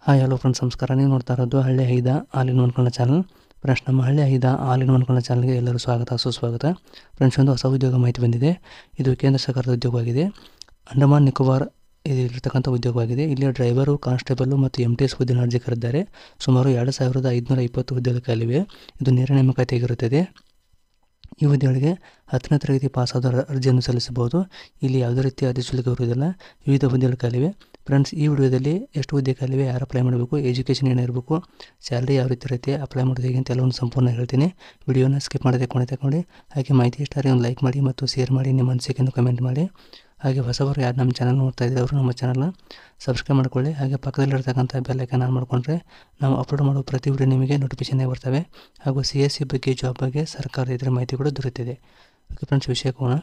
hi hello friends ನಮಸ್ಕಾರ ನೀವು ನೋಡ್ತಾ ಇರೋದು ಹಳ್ಳಿ ಐದ all in one Kannada channel friends ನಮ್ಮ ಹಳ್ಳಿ ಐದ ಆಲ್ ಇನ್ ಒನ್ ಕನ್ನಡ ಚಾನಲ್ಗೆ ಎಲ್ಲರೂ ಸ್ವಾಗತ ಸುಸ್ವಾಗತ ಫ್ರೆಂಡ್ಸ್ ಒಂದು ಹೊಸ ಉದ್ಯೋಗ ಮಾಹಿತಿ ಬಂದಿದೆ ಇದು ಕೇಂದ್ರ ಸರ್ಕಾರದ ಉದ್ಯೋಗವಾಗಿದೆ ಅಂಡಮಾನ್ ನಿಕೋಬಾರ್ ಇಲ್ಲಿರ್ತಕ್ಕಂಥ ಉದ್ಯೋಗವಾಗಿದೆ ಇಲ್ಲಿ ಡ್ರೈವರು ಕಾನ್ಸ್ಟೇಬಲು ಮತ್ತು ಎಮ್ ಟಿ ಎಸ್ ಹುದ್ದೆನ ಅರ್ಜಿ ಕರೆದಿದ್ದಾರೆ ಸುಮಾರು ಎರಡು ಸಾವಿರದ ಐದುನೂರ ಇಪ್ಪತ್ತು ಹುದ್ದೆಗಳ ಖಾಲಿವೆ ಇದು ನೇರ ನೇಮಕಾತಿಯಾಗಿರುತ್ತದೆ ಈ ಹುದ್ದೆಗಳಿಗೆ ಹತ್ತನೇ ತರಗತಿ ಪಾಸಾದವರ ಅರ್ಜಿಯನ್ನು ಸಲ್ಲಿಸಬಹುದು ಇಲ್ಲಿ ಯಾವುದೇ ರೀತಿಯ ಅರ್ಜಿ ಶುಲ್ಕ ಇರುವುದಿಲ್ಲ ವಿವಿಧ ಹುದ್ದೆಗಳು ಖಾಲಿವೆ ಫ್ರೆಂಡ್ಸ್ ಈ ವಿಡಿಯೋದಲ್ಲಿ ಎಷ್ಟು ಹುದ್ದೆ ಖಾಲಿವೆ ಯಾರು ಅಪ್ಲೈ ಮಾಡಬೇಕು ಎಜುಕೇಷನ್ ಏನಿರಬೇಕು ಸ್ಯಾಲ್ರಿ ಯಾವ ರೀತಿ ಇರುತ್ತೆ ಅಪ್ಲೈ ಮಾಡೋದು ಹೇಗೆ ಅಂತ ಎಲ್ಲವನ್ನು ಸಂಪೂರ್ಣ ಹೇಳ್ತೀನಿ ವಿಡಿಯೋನ ಸ್ಕಿಪ್ ಮಾಡದೆ ಕೊನೆ ತಗೊಂಡು ಹಾಗೆ ಮಾಹಿತಿ ಇಷ್ಟ ಆದರೆ ಒಂದು ಲೈಕ್ ಮಾಡಿ ಮತ್ತು ಶೇರ್ ಮಾಡಿ ನಿಮ್ಮ ಅನಿಸಿಕೆಯನ್ನು ಕಮೆಂಟ್ ಮಾಡಿ ಹಾಗೆ ಹೊಸಬರು ಯಾರು ನಮ್ಮ ಚಾನಲ್ ನೋಡ್ತಾ ಇದ್ದಾರೆ ಅವರು ನಮ್ಮ ಚಾನಲ್ನ ಸಬ್ಸ್ಕ್ರೈಬ್ ಮಾಡ್ಕೊಳ್ಳಿ ಹಾಗೆ ಪಕ್ಕದಲ್ಲಿರ್ತಕ್ಕಂಥ ಬೆಲ್ ಐಕನ್ ಆನ್ ಮಾಡಿಕೊಂಡ್ರೆ ನಾವು ಅಪ್ಲೋಡ್ ಮಾಡೋ ಪ್ರತಿ ವಿಡಿಯೋ ನಿಮಗೆ ನೋಟಿಫಿಕೇಶನ್ ಬರ್ತವೆ ಹಾಗೂ ಸಿ ಎಸ್ ಸಿ ಬಗ್ಗೆ ಜಾಬ್ ಬಗ್ಗೆ ಸರ್ಕಾರದ ಇದರ ಮಾಹಿತಿ ಕೂಡ ದೊರೆಯುತ್ತಿದೆ ಓಕೆ ಫ್ರೆಂಡ್ಸ್ ವಿಷಯಕ್ಕೆ ಹೋಗೋಣ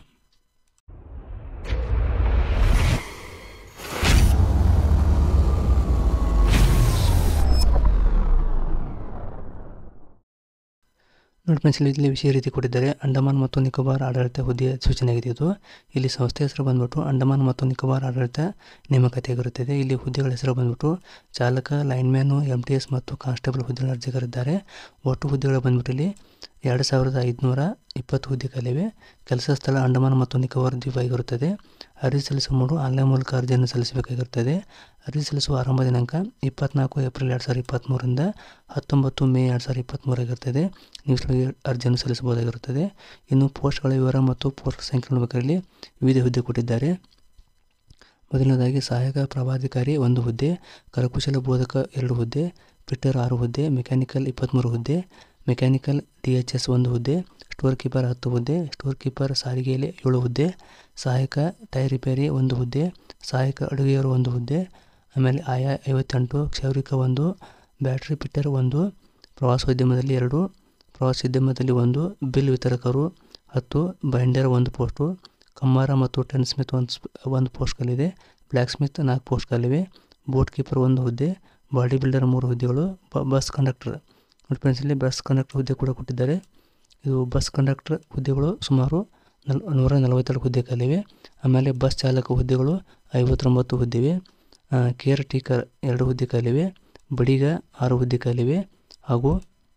ನೋಡಿ ಫ್ರೆಂಡ್ಸ್ ಇಲ್ಲಿ ಇಲ್ಲಿ ವಿಷಯ ರೀತಿ ಕೊಟ್ಟಿದ್ದಾರೆ ಅಂಡಮಾನ್ ಮತ್ತು ನಿಕೋಬಾರ್ ಆಡಳಿತ ಹುದ್ದೆಯ ಸೂಚನೆಯಾಗಿದೆ ಇದು ಇಲ್ಲಿ ಸಂಸ್ಥೆ ಹೆಸರು ಬಂದ್ಬಿಟ್ಟು ಅಂಡಮಾನ್ ಮತ್ತು ನಿಕೋಬಾರ್ ಆಡಳಿತ ನೇಮಕಾತಿಯಾಗಿರುತ್ತದೆ ಇಲ್ಲಿ ಹುದ್ದೆಗಳ ಹೆಸರು ಬಂದ್ಬಿಟ್ಟು ಚಾಲಕ ಲೈನ್ಮ್ಯಾನು ಎಮ್ ಟಿ ಎಸ್ ಮತ್ತು ಕಾನ್ಸ್ಟೇಬಲ್ ಹುದ್ದೆಗಳ ಅರ್ಜಿಗರಿದ್ದಾರೆ ಒಟ್ಟು ಹುದ್ದೆಗಳು ಬಂದ್ಬಿಟ್ಟು ಇಲ್ಲಿ ಎರಡು ಸಾವಿರದ ಐದುನೂರ ಇಪ್ಪತ್ತು ಹುದ್ದೆ ಖಾಲಿವೆ ಕೆಲಸ ಸ್ಥಳ ಅಂಡಮಾನ್ ಮತ್ತು ನಿಕೋಬಾರ್ ದ್ವೀಪ ಆಗಿರುತ್ತದೆ ಅರ್ಜಿ ಸಲ್ಲಿಸುವ ಮೂರು ಆನ್ಲೈನ್ ಮೂಲಕ ಅರ್ಜಿಯನ್ನು ಸಲ್ಲಿಸಬೇಕಾಗಿರುತ್ತದೆ ಅರ್ಜಿ ಸಲ್ಲಿಸುವ ಆರಂಭ ದಿನಾಂಕ ಇಪ್ಪತ್ನಾಲ್ಕು ಏಪ್ರಿಲ್ ಎರಡು ಸಾವಿರದ ಇಪ್ಪತ್ತ್ಮೂರರಿಂದ ಹತ್ತೊಂಬತ್ತು ಮೇ ಎರಡು ಸಾವಿರದ ಇಪ್ಪತ್ತ್ಮೂರಾಗಿರುತ್ತದೆ ನೀವು ಸ್ಥಳಕ್ಕೆ ಅರ್ಜಿಯನ್ನು ಸಲ್ಲಿಸಬಹುದಾಗಿರುತ್ತದೆ ಇನ್ನು ಪೋಸ್ಟ್ಗಳ ವಿವರ ಮತ್ತು ಪೋಸ್ಟ್ ಸಂಖ್ಯೆ ನೋಡಬೇಕಾದಲ್ಲಿ ವಿವಿಧ ಹುದ್ದೆ ಕೊಟ್ಟಿದ್ದಾರೆ ಮೊದಲನೇದಾಗಿ ಸಹಾಯಕ ಪ್ರವಾಧಿಕಾರಿ ಒಂದು ಹುದ್ದೆ ಕರಕುಶಲ ಬೋಧಕ ಎರಡು ಹುದ್ದೆ ಫಿಟ್ಟರ್ ಆರು ಹುದ್ದೆ ಮೆಕ್ಯಾನಿಕಲ್ ಇಪ್ಪತ್ತ್ಮೂರು ಹುದ್ದೆ ಮೆಕ್ಯಾನಿಕಲ್ ಡಿ ಎಚ್ ಎಸ್ ಒಂದು ಹುದ್ದೆ ಸ್ಟೋರ್ ಕೀಪರ್ ಹತ್ತು ಹುದ್ದೆ ಸ್ಟೋರ್ ಕೀಪರ್ ಸಾರಿಗೆಯಲ್ಲಿ ಏಳು ಹುದ್ದೆ ಸಹಾಯಕ ಟೈರ್ ರಿಪೇರಿ ಒಂದು ಹುದ್ದೆ ಸಹಾಯಕ ಅಡುಗೆಯವರು ಒಂದು ಹುದ್ದೆ ಆಮೇಲೆ ಆಯಾ ಐವತ್ತೆಂಟು ಕ್ಷೌರಿಕ ಒಂದು ಬ್ಯಾಟ್ರಿ ಫಿಟ್ಟರ್ ಒಂದು ಪ್ರವಾಸೋದ್ಯಮದಲ್ಲಿ ಎರಡು ಪ್ರವಾಸೋದ್ಯಮದಲ್ಲಿ ಒಂದು ಬಿಲ್ ವಿತರಕರು ಹತ್ತು ಬೈಂಡರ್ ಒಂದು ಪೋಸ್ಟು ಕಮ್ಮಾರ ಮತ್ತು ಟೆನ್ ಸ್ಮಿತ್ ಒಂದು ಒಂದು ಪೋಸ್ಟ್ಗಳಿದೆ ಬ್ಲ್ಯಾಕ್ ಸ್ಮಿತ್ ನಾಲ್ಕು ಪೋಸ್ಟ್ಗಳಿವೆ ಬೋಟ್ ಕೀಪರ್ ಒಂದು ಹುದ್ದೆ ಬಾಡಿ ಬಿಲ್ಡರ್ ಮೂರು ಹುದ್ದೆಗಳು ಬಸ್ ಕಂಡಕ್ಟರ್ ನೋಡಿ ಫ್ರೆಂಡ್ಸ್ ಇಲ್ಲಿ ಬಸ್ ಕಂಡಕ್ಟರ್ ಹುದ್ದೆ ಕೂಡ ಕೊಟ್ಟಿದ್ದಾರೆ ಇದು ಬಸ್ ಕಂಡಕ್ಟರ್ ಹುದ್ದೆಗಳು ಸುಮಾರು ನಲ್ ನೂರ ನಲವತ್ತೆರಡು ಹುದ್ದೆ ಖಾಲಿವೆ ಆಮೇಲೆ ಬಸ್ ಚಾಲಕ ಹುದ್ದೆಗಳು ಐವತ್ತೊಂಬತ್ತು ಹುದ್ದಿವೆ ಕೇರ್ ಟೀಕರ್ ಎರಡು ಹುದ್ದೆ ಖಾಲಿವೆ ಬಡಿಗ ಆರು ಹುದ್ದೆ ಖಾಲಿವೆ ಹಾಗೂ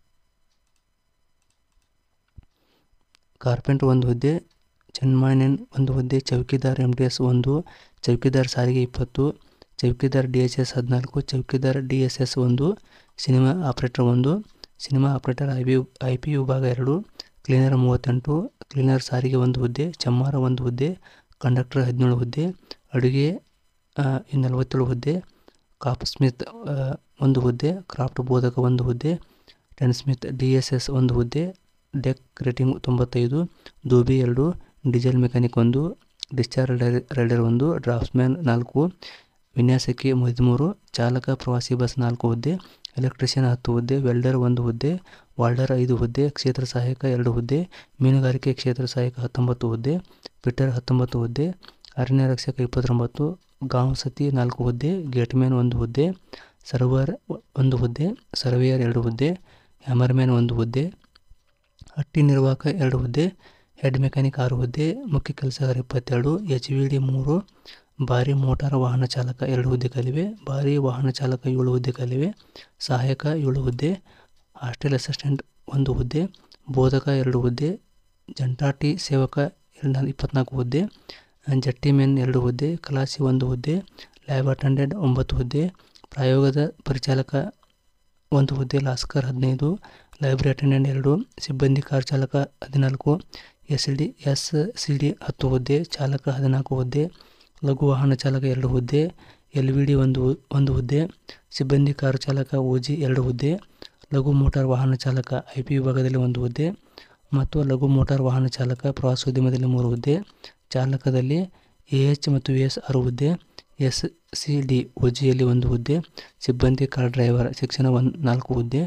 ಕಾರ್ಪೆಂಟರ್ ಒಂದು ಹುದ್ದೆ ಚನ್ಮಾಯನ್ ಒಂದು ಹುದ್ದೆ ಚೌಕಿದಾರ್ ಎಮ್ ಟಿ ಎಸ್ ಒಂದು ಚೌಕಿದಾರ್ ಸಾರಿಗೆ ಇಪ್ಪತ್ತು ಚೌಕಿದಾರ್ ಡಿ ಎಚ್ ಎಸ್ ಹದಿನಾಲ್ಕು ಚೌಕಿದಾರ್ ಡಿ ಎಸ್ ಎಸ್ ಒಂದು ಸಿನಿಮಾ ಆಪ್ರೇಟರ್ ಒಂದು cinema operator I B I P ವಿಭಾಗ ಎರಡು ಕ್ಲೀನರ್ ಮೂವತ್ತೆಂಟು ಕ್ಲೀನರ್ ಸಾರಿಗೆ ಒಂದು ಹುದ್ದೆ ಚಮ್ಮಾರ ಒಂದು ಹುದ್ದೆ ಕಂಡಕ್ಟರ್ ಹದಿನೇಳು ಹುದ್ದೆ ಅಡುಗೆ ನಲವತ್ತೇಳು ಹುದ್ದೆ ಕಾಪ್ ಸ್ಮಿತ್ ಒಂದು ಹುದ್ದೆ ಕ್ರಾಫ್ಟ್ ಬೋಧಕ ಒಂದು ಹುದ್ದೆ tinsmith D S S ಒಂದು ಹುದ್ದೆ ಡೆಕ್ ರೇಟಿಂಗ್ ತೊಂಬತ್ತೈದು ದೋಬಿ ಎರಡು ಡೀಸೆಲ್ ಮೆಕ್ಯಾನಿಕ್ ಒಂದು ಡಿಸ್ಚಾರ್ಜ್ ರೈಡರ್ ಒಂದು ಡ್ರಾಫ್ಟ್ಸ್ಮ್ಯಾನ್ ನಾಲ್ಕು ವಿನ್ಯಾಸಕಿ ಹದಿಮೂರು ಚಾಲಕ ಪ್ರವಾಸಿ ಬಸ್ ನಾಲ್ಕು ಹುದ್ದೆ ಎಲೆಕ್ಟ್ರಿಷಿಯನ್ ಹತ್ತು ಹುದ್ದೆ ವೆಲ್ಡರ್ ಒಂದು ಹುದ್ದೆ ವಾಲ್ಡರ್ ಐದು ಹುದ್ದೆ ಕ್ಷೇತ್ರ ಸಹಾಯಕ ಎರಡು ಹುದ್ದೆ ಮೀನುಗಾರಿಕೆ ಕ್ಷೇತ್ರ ಸಹಾಯಕ ಹತ್ತೊಂಬತ್ತು ಹುದ್ದೆ ಫಿಟ್ಟರ್ ಹತ್ತೊಂಬತ್ತು ಹುದ್ದೆ ಅರಣ್ಯ ರಕ್ಷಕ ಇಪ್ಪತ್ತೊಂಬತ್ತು ಗಾಂವ್ ಸತಿ ನಾಲ್ಕು ಹುದ್ದೆ ಗೇಟ್ಮ್ಯಾನ್ ಒಂದು ಹುದ್ದೆ ಸರ್ವರ್ ಒಂದು ಹುದ್ದೆ ಸರ್ವೇಯರ್ ಎರಡು ಹುದ್ದೆ ಹ್ಯಾಮರ್ಮ್ಯಾನ್ ಒಂದು ಹುದ್ದೆ ಹಟ್ಟಿ ನಿರ್ವಾಹಕ ಎರಡು ಹುದ್ದೆ ಹೆಡ್ ಮೆಕ್ಯಾನಿಕ್ ಆರು ಹುದ್ದೆ ಮುಖ್ಯ ಕೆಲಸಗಾರ ಇಪ್ಪತ್ತೆರಡು ಎಚ್ ವಿ ಡಿ ಮೂರು ಭಾರಿ ಮೋಟಾರ್ ವಾಹನ ಚಾಲಕ ಎರಡು ಹುದ್ದೆ ಖಾಲಿವೆ ಭಾರಿ ವಾಹನ ಚಾಲಕ ಏಳು ಹುದ್ದೆ ಖಾಲಿವೆ ಸಹಾಯಕ ಏಳು ಹುದ್ದೆ ಹಾಸ್ಟೆಲ್ ಅಸಿಸ್ಟೆಂಟ್ ಒಂದು ಹುದ್ದೆ ಬೋಧಕ ಎರಡು ಹುದ್ದೆ ಜಂಟಾಟಿ ಸೇವಕ ಎರಡು ಇಪ್ಪತ್ನಾಲ್ಕು ಹುದ್ದೆ ಜಟ್ಟಿ ಮೆನ್ ಎರಡು ಹುದ್ದೆ ಕಲಾಸಿ ಒಂದು ಹುದ್ದೆ ಲ್ಯಾಬ್ ಅಟೆಂಡೆಂಟ್ ಒಂಬತ್ತು ಹುದ್ದೆ ಪ್ರಯೋಗದ ಪರಿಚಾಲಕ ಒಂದು ಹುದ್ದೆ ಲಾಸ್ಕರ್ ಹದಿನೈದು ಲೈಬ್ರರಿ ಅಟೆಂಡೆಂಟ್ ಎರಡು ಸಿಬ್ಬಂದಿ ಕಾರ್ ಚಾಲಕ ಹದಿನಾಲ್ಕು S D S C D ಹತ್ತು ಹುದ್ದೆ ಚಾಲಕ ಹದಿನಾಲ್ಕು ಹುದ್ದೆ ಲಘು ವಾಹನ ಚಾಲಕ ಎರಡು ಹುದ್ದೆ ಎಲ್ ವಿ ಡಿ ಒಂದು ಒಂದು ಹುದ್ದೆ ಸಿಬ್ಬಂದಿ ಕಾರು ಚಾಲಕ ಓ ಜಿ ಎರಡು ಹುದ್ದೆ ಲಘು ಮೋಟಾರ್ ವಾಹನ ಚಾಲಕ ಐ ಪಿ ವಿಭಾಗದಲ್ಲಿ ಒಂದು ಹುದ್ದೆ ಮತ್ತು ಲಘು ಮೋಟಾರ್ ವಾಹನ ಚಾಲಕ ಪ್ರವಾಸೋದ್ಯಮದಲ್ಲಿ ಮೂರು ಹುದ್ದೆ ಚಾಲಕದಲ್ಲಿ ಎ ಎಚ್ ಮತ್ತು ವಿ ಎಸ್ ಆರು ಹುದ್ದೆ ಎಸ್ ಸಿ ಡಿ ಒ ಜಿಯಲ್ಲಿ ಒಂದು ಹುದ್ದೆ ಸಿಬ್ಬಂದಿ ಕಾರ್ ಡ್ರೈವರ್ ಶಿಕ್ಷಣ ಒಂದು ನಾಲ್ಕು ಹುದ್ದೆ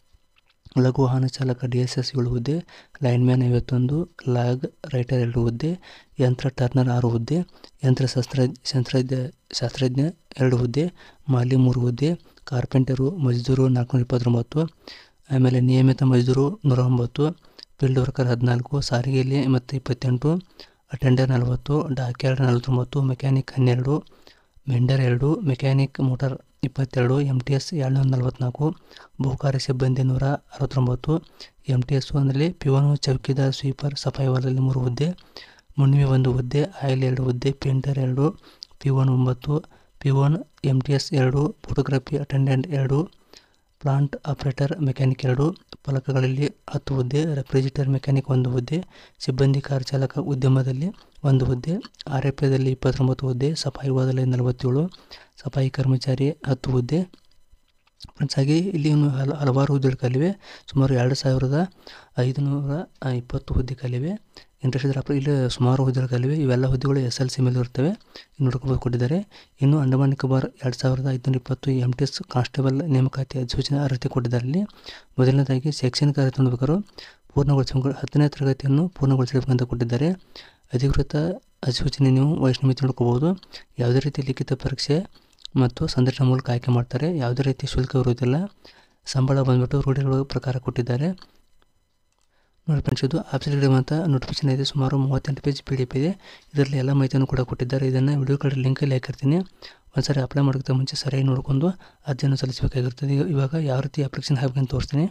ಲಘು ವಾಹನ ಚಾಲಕ ಡಿ ಎಸ್ ಎಸ್ ಏಳು ಹುದ್ದೆ ಲೈನ್ಮ್ಯಾನ್ ಐವತ್ತೊಂದು ಲಾಗ್ ರೈಟರ್ ಎರಡು ಹುದ್ದೆ ಯಂತ್ರ ಟರ್ನರ್ ಆರು ಹುದ್ದೆ ಯಂತ್ರಶಾಸ್ತ್ರ ಶಾಸ್ತ್ರಜ್ಞ ಶಾಸ್ತ್ರಜ್ಞ ಎರಡು ಹುದ್ದೆ ಮಾಲಿ ಮೂರು ಹುದ್ದೆ ಕಾರ್ಪೆಂಟರು ಮಜ್ದೂರು ನಾಲ್ಕುನೂರ ಇಪ್ಪತ್ತೊಂಬತ್ತು ಆಮೇಲೆ ನಿಯಮಿತ ಮಜ್ದೂರು ನೂರ ಒಂಬತ್ತು ಫೀಲ್ಡ್ ವರ್ಕರ್ ಹದಿನಾಲ್ಕು ಸಾರಿಗೆಯಲ್ಲಿ ಮತ್ತು ಇಪ್ಪತ್ತೆಂಟು ಅಟೆಂಡರ್ ನಲವತ್ತು ಡಾಕ್ಯಾರ್ಡ್ ನಲವತ್ತೊಂಬತ್ತು ಮೆಕ್ಯಾನಿಕ್ ಹನ್ನೆರಡು ಮೆಂಡರ್ ಎರಡು ಮೆಕ್ಯಾನಿಕ್ ಮೋಟಾರ್ ಇಪ್ಪತ್ತೆರಡು ಎಮ್ ಟಿ ಎಸ್ ಏಳ್ನೂರ ನಲ್ವತ್ನಾಲ್ಕು ಬಹುಕಾರ್ಯ ಸಿಬ್ಬಂದಿ ನೂರ ಅರವತ್ತೊಂಬತ್ತು ಎಮ್ ಟಿ ಎಸ್ ಒಂದರಲ್ಲಿ ಪಿವನು ಚೌಕಿದಾರ್ ಸ್ವೀಪರ್ ಸಫಾಯಿ ವಾರ್ಡಲ್ಲಿ ಮೂರು ಹುದ್ದೆ ಮುನ್ನಿಮೆ ಒಂದು ಹುದ್ದೆ ಆಯಿಲ್ ಎರಡು ಹುದ್ದೆ ಪೇಂಟರ್ ಎರಡು ಪಿ ಒನ್ ಒಂಬತ್ತು P one M T S ಎರಡು ಫೋಟೋಗ್ರಫಿ ಅಟೆಂಡೆಂಟ್ ಎರಡು ಪ್ಲಾಂಟ್ ಆಪರೇಟರ್ ಮೆಕ್ಯಾನಿಕ್ ಎರಡು ಫಲಕಗಳಲ್ಲಿ ಹತ್ತು ಹುದ್ದೆ ರೆಫ್ರಿಜಿರೇಟರ್ ಮೆಕ್ಯಾನಿಕ್ ಒಂದು ಹುದ್ದೆ ಸಿಬ್ಬಂದಿ ಕಾರ್ ಚಾಲಕ ಉದ್ಯಮದಲ್ಲಿ ಒಂದು ಹುದ್ದೆ ಆರ್ ಎಫ್ ಎದಲ್ಲಿ ಇಪ್ಪತ್ತೊಂಬತ್ತು ಹುದ್ದೆ ಸಫಾಯಿ ವಾರ್ಡಲ್ಲಿ ನಲವತ್ತೇಳು ಸಫಾಯಿ ಕರ್ಮಚಾರಿ ಹತ್ತು ಹುದ್ದೆ ಫ್ರೆಂಡ್ಸ್ ಹಾಗೆ ಇಲ್ಲಿ ಇನ್ನು ಹಲ ಹಲವಾರು ಹುದ್ದೆಗಳು ಖಾಲಿವೆ ಸುಮಾರು ಎರಡು ಸಾವಿರದ ಐದುನೂರ ಇಪ್ಪತ್ತು ಹುದ್ದೆ ಖಾಲಿವೆ ಇಂಟ್ರೆಸ್ಟ್ ಇದ್ರೆ ಇಲ್ಲಿ ಸುಮಾರು ಹುದ್ದೆಗಳು ಖಾಲಿವೆ ಇವೆಲ್ಲ ಹುದ್ದೆಗಳು ಎಸ್ ಎಲ್ ಸಿ ಮೇಲೆ ಇರ್ತವೆ ನೋಡ್ಕೋಬೋದು ಕೊಟ್ಟಿದ್ದಾರೆ ಇನ್ನು ಅಂಡಮಾನ್ ನಿಕೋಬಾರ್ ಎರಡು ಸಾವಿರದ ಐದುನೂರ ಇಪ್ಪತ್ತು ಎಮ್ ಟಿ ಎಸ್ ಕಾನ್ಸ್ಟೇಬಲ್ ನೇಮಕಾತಿ ಅಧಿಸೂಚನೆ ಅರ್ಹತೆ ಕೊಟ್ಟಿದ್ದಾರೆ ಇಲ್ಲಿ ಮೊದಲನೇದಾಗಿ ಶೈಕ್ಷಣಿಕ ಅರ್ಹತೆ ನೋಡ್ಬೇಕಾದ್ರು ಪೂರ್ಣಗೊಳಿಸಬೇಕು ಹತ್ತನೇ ತರಗತಿಯನ್ನು ಪೂರ್ಣಗೊಳಿಸಬೇಕಂತ ಕೊಟ್ಟಿದ್ದಾರೆ ಅಧಿಕೃತ ಅಧಿಸೂಚನೆ ನೀವು ವಯಸ್ಸಿನ ಮಿತಿ ನೋಡ್ಕೋಬೋದು ಯಾವುದೇ ರೀತಿ ಲಿಖಿತ ಪರೀಕ್ಷೆ ಮತ್ತು ಸಂದರ್ಶನ ಮೂಲಕ ಆಯ್ಕೆ ಮಾಡ್ತಾರೆ ಯಾವುದೇ ರೀತಿ ಶುಲ್ಕ ಇರುವುದಿಲ್ಲ ಸಂಬಳ ಬಂದ್ಬಿಟ್ಟು ರೂಢಿಗಳ ಪ್ರಕಾರ ಕೊಟ್ಟಿದ್ದಾರೆ ನೋಡಿ ಫ್ರೆಂಡ್ಸ್ ಇದು ಆಫೀಸಲ್ಲಿ ಅಂತ ನೋಟಿಫಿಕೇಶನ್ ಇದೆ ಸುಮಾರು ಮೂವತ್ತೆಂಟು ಪೇಜ್ ಪಿ ಡಿ ಎಫ್ ಇದೆ ಇದರಲ್ಲಿ ಎಲ್ಲ ಮಾಹಿತಿಯನ್ನು ಕೂಡ ಕೊಟ್ಟಿದ್ದಾರೆ ಇದನ್ನು ವಿಡಿಯೋ ಕಡೆ ಲಿಂಕಲ್ಲಿ ಹಾಕಿರ್ತೀನಿ ಒಂದ್ಸರಿ ಅಪ್ಲೈ ಮಾಡೋಕ್ಕೆ ಮುಂಚೆ ಸರಿಯಾಗಿ ನೋಡಿಕೊಂಡು ಅರ್ಜಿಯನ್ನು ಸಲ್ಲಿಸಬೇಕಾಗಿರ್ತದೆ ಈಗ- ಇವಾಗ ಯಾವ ರೀತಿ ಅಪ್ಲಿಕೇಶನ್ ಹಾಕಬೇಕಂತ ತೋರಿಸ್ತೀನಿ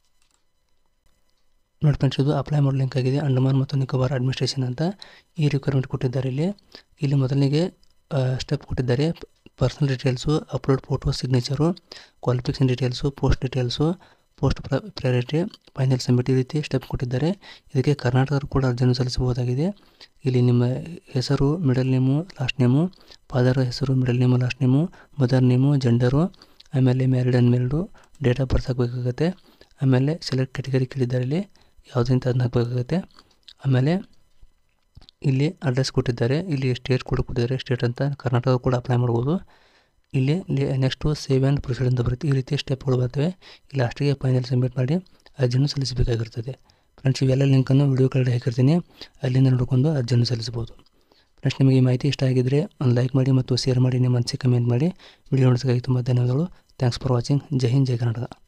ನೋಡಿ ಫ್ರೆಂಡ್ಸ್ ಇದು ಅಪ್ಲೈ ಮಾಡೋ ಲಿಂಕ್ ಆಗಿದೆ ಅಂಡಮಾನ್ ಮತ್ತು ನಿಕೋಬಾರ್ ಅಡ್ಮಿನಿಸ್ಟ್ರೇಷನ್ ಅಂತ ಈ ರಿಕ್ವೈರ್ಮೆಂಟ್ ಕೊಟ್ಟಿದ್ದಾರೆ ಇಲ್ಲಿ ಇಲ್ಲಿ ಮೊದಲಿಗೆ ಸ್ಟೆಪ್ ಕೊಟ್ಟಿದ್ದಾರೆ personal details upload photo signature qualification details post details post priority final submit ಈ ರೀತಿ ಸ್ಟೆಪ್ ಕೊಟ್ಟಿದ್ದಾರೆ ಇದಕ್ಕೆ ಕರ್ನಾಟಕರು ಕೂಡ ಅರ್ಜಿಯನ್ನು ಸಲ್ಲಿಸಬಹುದಾಗಿದೆ ಇಲ್ಲಿ ನಿಮ್ಮ ಹೆಸರು middle name last name father ಹೆಸರು middle name last name mother name gender ಆಮೇಲೆ married unmarried date of birth ಹಾಕಬೇಕಾಗತ್ತೆ ಆಮೇಲೆ ಸೆಲೆಕ್ಟ್ ಕ್ಯಾಟಗರಿ ಕೇಳಿದ್ದಾರೆ ಇಲ್ಲಿ ಯಾವುದಂತ ಅದನ್ನ ಹಾಕಬೇಕಾಗತ್ತೆ ಆಮೇಲೆ ಇಲ್ಲಿ ಅಡ್ರೆಸ್ ಕೊಟ್ಟಿದ್ದಾರೆ ಇಲ್ಲಿ ಸ್ಟೇಟ್ ಕೂಡ ಕೊಟ್ಟಿದ್ದಾರೆ ಸ್ಟೇಟ್ ಅಂತ ಕರ್ನಾಟಕ ಕೂಡ ಅಪ್ಲೈ ಮಾಡ್ಬೋದು ಇಲ್ಲಿ ನೆಕ್ಸ್ಟು ಸೇವ್ ಆ್ಯಂಡ್ ಪ್ರೊಸೀಡ್ ಅಂತ ಬರುತ್ತೆ ಈ ರೀತಿ ಸ್ಟೆಪ್ಗಳು ಬರ್ತವೆ ಇಲ್ಲಿ ಲಾಸ್ಟಿಗೆ ಫೈನಲ್ ಸಬ್ಮಿಟ್ ಮಾಡಿ ಅರ್ಜಿಯನ್ನು ಸಲ್ಲಿಸಬೇಕಾಗಿರ್ತದೆ ಫ್ರೆಂಡ್ಸ್ ಇವೆಲ್ಲ ಲಿಂಕನ್ನು ವಿಡಿಯೋ ಕೆಳಗಡೆ ಹಾಕಿರ್ತೀನಿ ಅಲ್ಲಿಂದ ನೋಡ್ಕೊಂಡು ಅರ್ಜಿಯನ್ನು ಸಲ್ಲಿಸ್ಬೋದು ಫ್ರೆಂಡ್ಸ್ ನಿಮಗೆ ಈ ಮಾಹಿತಿ ಇಷ್ಟ ಆಗಿದ್ದರೆ ಒಂದು ಲೈಕ್ ಮಾಡಿ ಮತ್ತು ಶೇರ್ ಮಾಡಿ ನಿಮ್ಮ ಮನಸ್ಸಿಗೆ ಕಮೆಂಟ್ ಮಾಡಿ ವಿಡಿಯೋ ನೋಡೋದಕ್ಕಾಗಿ ತುಂಬ ಧನ್ಯವಾದಗಳು ಥ್ಯಾಂಕ್ಸ್ ಫಾರ್ ವಾಚಿಂಗ್ ಜೈ ಹಿಂದ್ ಜೈ ಕರ್ನಾಟಕ